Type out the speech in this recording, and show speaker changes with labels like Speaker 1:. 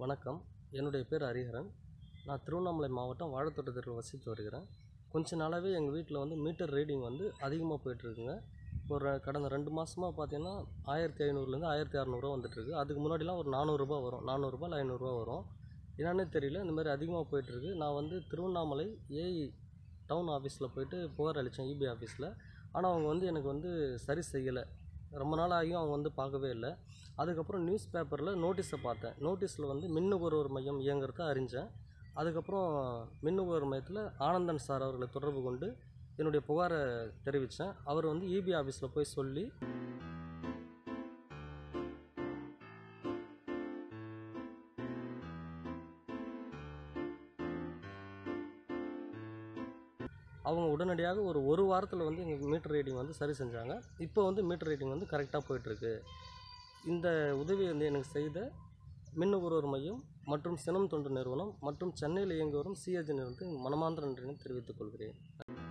Speaker 1: வணக்கம் என்னுடைய பேர் ஹரிஹரன் நான் திருவண்ணாமலை மாவட்டம் வாழைத்தோட்டத்தில் வசித்து வருகிறேன் கொஞ்ச நாளாகவே எங்கள் வீட்டில் வந்து மீட்டர் ரீடிங் வந்து அதிகமாக போயிட்டுருக்குங்க ஒரு கடந்த ரெண்டு மாதமாக பார்த்தீங்கன்னா ஆயிரத்தி ஐநூறுலேருந்து ஆயிரத்தி அறநூறுவா வந்துட்டுருக்கு அதுக்கு முன்னாடிலாம் ஒரு நானூறுரூபா வரும் நானூறுரூபா இல்லை ஐநூறுரூவா வரும் என்னன்னே தெரியல இந்த மாதிரி அதிகமாக போயிட்டுருக்கு நான் வந்து திருவண்ணாமலை ஏஇ டவுன் ஆஃபீஸில் போயிட்டு புகார் அளித்தேன் இபி ஆஃபீஸில் ஆனால் அவங்க வந்து எனக்கு வந்து சரி செய்யலை ரொம்ப நாள் ஆகியும் அவங்க வந்து பார்க்கவே இல்லை அதுக்கப்புறம் நியூஸ் பேப்பரில் நோட்டீஸை பார்த்தேன் நோட்டீஸில் வந்து மின் நுகர்வோர் மையம் இயங்குறத அறிஞ்சேன் அதுக்கப்புறம் மின் நுகர்வோர் மையத்தில் ஆனந்தன் சார் அவர்களை தொடர்பு கொண்டு என்னுடைய புகாரை தெரிவித்தேன் அவர் வந்து இபி ஆஃபீஸில் போய் சொல்லி அவங்க உடனடியாக ஒரு ஒரு வாரத்தில் வந்து எங்கள் மீட்டர் ரீடிங் வந்து சரி செஞ்சாங்க இப்போ வந்து மீட்டர் ரீடிங் வந்து கரெக்டாக போயிட்டுருக்கு இந்த உதவி வந்து எனக்கு செய்த மின் நுகர்வோர் மையம் மற்றும் சினம் தொண்டு நிறுவனம் மற்றும் சென்னையில் இயங்கி வரும் சிஏஜி நிறுவனத்துக்கு மனமார்ந்த நன்றினை தெரிவித்துக் கொள்கிறேன்